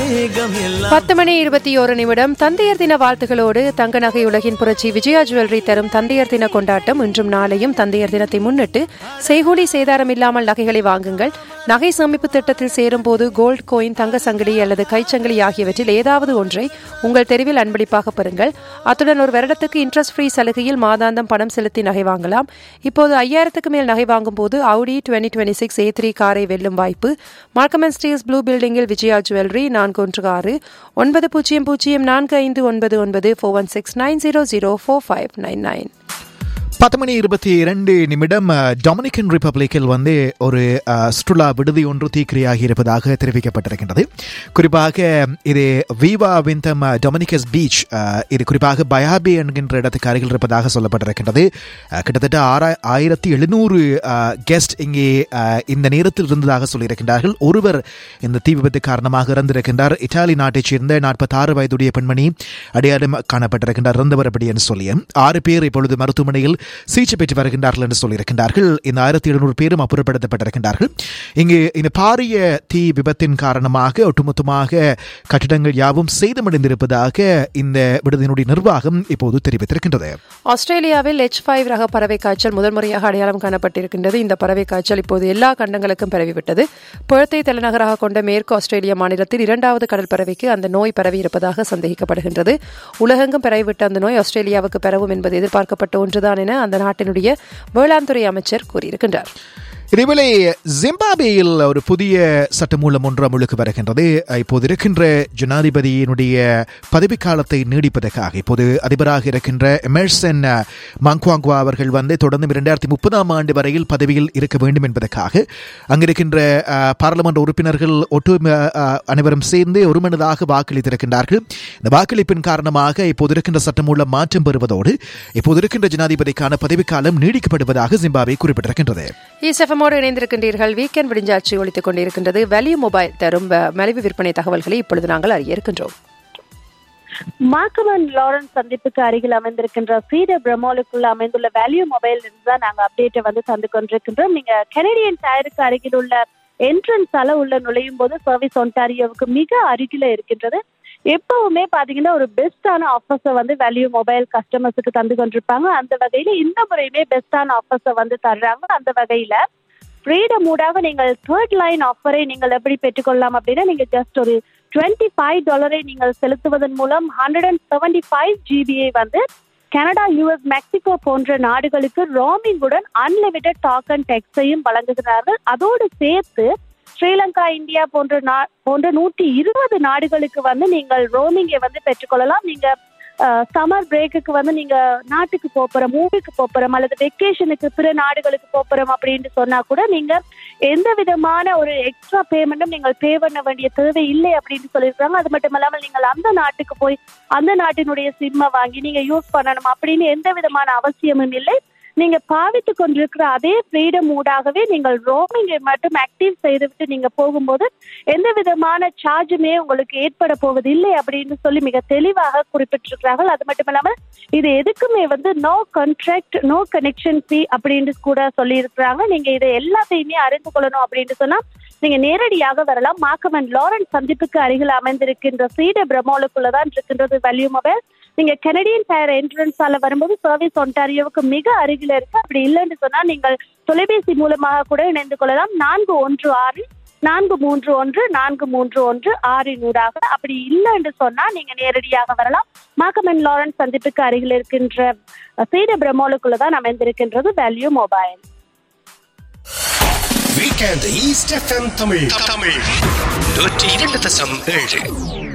மேகம் எல்லாம் பத்து மணி இருபத்தி ஒரு நிமிடம் தந்தையர் தின வாழ்த்துகளோடு தங்க நகை உலகின் புரட்சி விஜயா ஜுவல்லரி தரும் தந்தையர் தின கொண்டாட்டம் இன்றும் நாளையும் தந்தையர் தினத்தை முன்னிட்டு செய்கூலி சேதாரம் இல்லாமல் நகைகளை வாங்குங்கள் நகை சேமிப்பு திட்டத்தில் சேரும் போது கோல்ட் கோயின் தங்க சங்கிலி அல்லது கைச்சங்கிலி ஆகியவற்றில் ஏதாவது ஒன்றை உங்கள் தெருவில் அன்பளிப்பாக பெறுங்கள் அத்துடன் ஒரு வருடத்துக்கு இன்ட்ரெஸ்ட் ஃப்ரீ சலுகையில் மாதாந்தம் பணம் செலுத்தி நகை வாங்கலாம் இப்போது ஐயாயிரத்துக்கு மேல் நகை வாங்கும் போது Audi twenty twenty six A three காரை வெல்லும் வாய்ப்பு மார்க்கம் அண்ட் ஸ்டீல்ஸ் ப்ளூ பில்டிங்கில் விஜயா ஜுவல்லரி நான்கு ஒன்று ஆறு ஒன்பது பூஜ்ஜியம் பூஜ்ஜியம் நான்கு ஐந்து ஒன்பது ஒன்பது four one six nine zero zero four five nine nine பத்து மணி இருபத்தி இரண்டு நிமிடம் அஹ், டொமினிக்கன் ரிப்பப்ளிக்கில் வந்து ஒரு அஹ், சுற்றுலா விடுதி ஒன்று தீக்கிரையாகி இருப்பதாக தெரிவிக்கப்பட்டிருக்கின்றது குறிப்பாக இது வீவா விந்தம் அஹ், டொமினிகஸ் பீச் அஹ், இது குறிப்பாக பயாபி என்கின்ற இடத்துக்கு அருகில் இருப்பதாக சொல்லப்பட்டிருக்கின்றது அஹ், கிட்டத்தட்ட ஆறா ஆயிரத்தி எழுநூறு கெஸ்ட் இங்கே அஹ், இந்த நேரத்தில் இருந்ததாக சொல்லியிருக்கின்றார்கள் ஒருவர் இந்த தீ விபத்து காரணமாக இறந்திருக்கின்றார் இத்தாலி நாட்டைச் சேர்ந்த நாற்பத்தாறு வயதுடைய பெண்மணி அடையாளம் காணப்பட்டிருக்கின்றார் இறந்தவர் அப்படி என்று சொல்லி ஆறு பேர் இப்பொழுது மருத்துவமனையில் சிகிச்சை பெற்று வருகின்றார்கள் என்று சொல்லியிருக்கின்றார்கள் இந்த ஆயிரத்தி எழுநூறு பேரும் அப்புறப்படுத்தப்பட்டிருக்கின்றார்கள் இங்கு இந்த பாரிய தீ விபத்தின் காரணமாக ஒட்டுமொத்தமாக கட்டிடங்கள் யாவும் சேதமடைந்திருப்பதாக இந்த விடுதியினுடைய நிர்வாகம் இப்போது தெரிவித்திருக்கின்றது ஆஸ்திரேலியாவில் எச் ஃபைவ் ரக பறவை காய்ச்சல் முதல் முறையாக அடையாளம் காணப்பட்டிருக்கின்றது இந்த பறவை காய்ச்சல் இப்போது எல்லா கண்டங்களுக்கும் பரவிவிட்டது புழத்தை தலைநகராக கொண்ட மேற்கு ஆஸ்திரேலிய மாநிலத்தில் இரண்டாவது கடல் பறவைக்கு அந்த நோய் பரவி இருப்பதாக சந்தேகிக்கப்படுகின்றது உலகெங்கும் பரவிவிட்ட அந்த நோய் ஆஸ்திரேலியாவுக்கு பரவும் என்பது எதிர்பார்க்கப்பட்ட ஒன்றுதான் என அந்த நாட்டினுடைய வேளாண் துறை அமைச்சர் கூறியிருக்கின்றார் இதேவேளை ஜிம்பாபேயில் ஒரு புதிய சட்டமூலம் ஒன்று அமலுக்கு வருகின்றது இப்போது இருக்கின்ற ஜனாதிபதியினுடைய பதவிக்காலத்தை நீடிப்பதற்காக இப்போது அதிபராக இருக்கின்ற எமர்சன் மங்க்வாங்குவா அவர்கள் வந்து தொடர்ந்து இரண்டாயிரத்தி முப்பதாம் ஆண்டு வரையில் பதவியில் இருக்க வேண்டும் என்பதற்காக அங்கிருக்கின்ற அஹ், பாராளுமன்ற உறுப்பினர்கள் ஒட்டு அஹ், அனைவரும் சேர்ந்து ஒருமனதாக வாக்களித்திருக்கின்றார்கள் இந்த வாக்களிப்பின் காரணமாக இப்போது இருக்கின்ற சட்டமூலம் மாற்றம் பெறுவதோடு இப்போது இருக்கின்ற ஜனாதிபதிக்கான பதவிக்காலம் நீடிக்கப்படுவதாக ஜிம்பாபே குறிப்பிட்டிருக்கின்றது இசெஃபமோடு இணைந்திருக்கின்றீர்கள் வீக்கெண்ட் விடிஞ்சாட்சி ஒழித்துக் கொண்டிருக்கின்றது வேல்யூ மொபைல் தரும் அஹ், மலிவு விற்பனை தகவல்களை இப்பொழுது நாங்கள் அறிய இருக்கின்றோம் மார்க்கமன் லாரன்ஸ் சந்திப்புக்கு அருகில் அமைந்திருக்கின்ற ஃப்ரீடர் பிரமோலுக்குள்ள அமைந்துள்ள வேல்யூ மொபைல் இருந்து தான் நாங்க அப்டேட்டை வந்து தந்து கொண்டிருக்கின்றோம் நீங்க கெனடியன் டயருக்கு அருகில் உள்ள என்ட்ரன்ஸால உள்ள நுழையும் போது சர்வீஸ் ஒன்டாரியோவுக்கு மிக அருகில இருக்கின்றது எப்பவுமே பாத்தீங்கன்னா ஒரு பெஸ்டான ஆஃபர்ஸை வந்து வேல்யூ மொபைல் கஸ்டமர்ஸுக்கு தந்து கொண்டிருப்பாங்க அந்த வகையில இந்த முறையுமே பெஸ்டான ஆஃபர்ஸை வந்து தர்றாங்க அந்த வகையில ஃப்ரீடம் மூடாக நீங்கள் தேர்ட் லைன் ஆஃபரை நீங்கள் எப்படி பெற்றுக்கொள்ளலாம் அப்படின்னா நீங்க ஜஸ்ட் ஒரு டுவெண்ட்டி ஃபைவ் டாலரை நீங்கள் செலுத்துவதன் மூலம் ஹண்ட்ரட் அண்ட் செவன்டி ஃபைவ் ஜிபியை வந்து கனடா யுஎஸ் மெக்சிகோ போன்ற நாடுகளுக்கு ரோமிங்குடன் அன்லிமிட்டெட் டாக் அண்ட் டெக்ஸையும் வழங்குகிறார்கள் அதோடு சேர்த்து ஸ்ரீலங்கா இந்தியா போன்ற நா போன்ற நூற்றி இருபது நாடுகளுக்கு வந்து நீங்கள் ரோமிங்கை வந்து பெற்றுக்கொள்ளலாம் நீங்க சம்மர் பிரேக்குக்கு வந்து நீங்க நாட்டுக்கு போறோம் மூவிக்கு போறோம் அல்லது வெக்கேஷனுக்கு பிற நாடுகளுக்கு போறோம் அப்படின்னு சொன்னா கூட நீங்க எந்த விதமான ஒரு எக்ஸ்ட்ரா பேமெண்ட்டும் நீங்கள் பே பண்ண வேண்டிய தேவை இல்லை அப்படின்னு சொல்லியிருக்காங்க அது மட்டும் இல்லாமல் நீங்கள் அந்த நாட்டுக்கு போய் அந்த நாட்டினுடைய சிம்மை வாங்கி நீங்க யூஸ் பண்ணணும் அப்படின்னு எந்த விதமான அவசியமும் இல்லை நீங்க பாவித்து கொண்டிருக்கிற அதே ஃப்ரீடம் ஊடாகவே நீங்கள் ரோமிங்கை மட்டும் ஆக்டிவ் செய்துவிட்டு நீங்க போகும்போது எந்த விதமான சார்ஜுமே உங்களுக்கு ஏற்பட போவது இல்லை அப்படின்னு சொல்லி மிக தெளிவாக குறிப்பிட்டிருக்கிறார்கள் அது மட்டும் இல்லாமல் இது எதுக்குமே வந்து no contract no connection fee அப்படின்னு கூட சொல்லியிருக்கிறாங்க நீங்க இதை எல்லாத்தையுமே அறிந்து கொள்ளணும் அப்படின்னு சொன்னா நீங்க நேரடியாக வரலாம் மாக்கமன் லாரன்ஸ் சந்திப்புக்கு அருகில் அமைந்திருக்கின்ற சீட பிரமோலுக்குள்ள தான் இருக்கின்றது வேல்யூ மொபைல் நீங்க கெனடியன் டயர் என்ட்ரன்ஸால வரும்போது சர்வீஸ் ஒன்டாரியோவுக்கு மிக அருகில இருக்கு அப்படி இல்லைன்னு சொன்னா நீங்கள் தொலைபேசி மூலமாக கூட இணைந்து கொள்ளலாம் நான்கு ஒன்று ஆறு நான்கு மூன்று ஒன்று நான்கு மூன்று ஒன்று ஆறு நூறாக அப்படி இல்லை என்று சொன்னா நீங்க நேரடியாக வரலாம் மாக்கமன் லாரன்ஸ் சந்திப்புக்கு அருகில் இருக்கின்ற சீட பிரமோலுக்குள்ள தான் அமைந்திருக்கின்றது value mobile weekend east FM Tamil Tamil நூற்றி இரண்டு தசம் ஏழு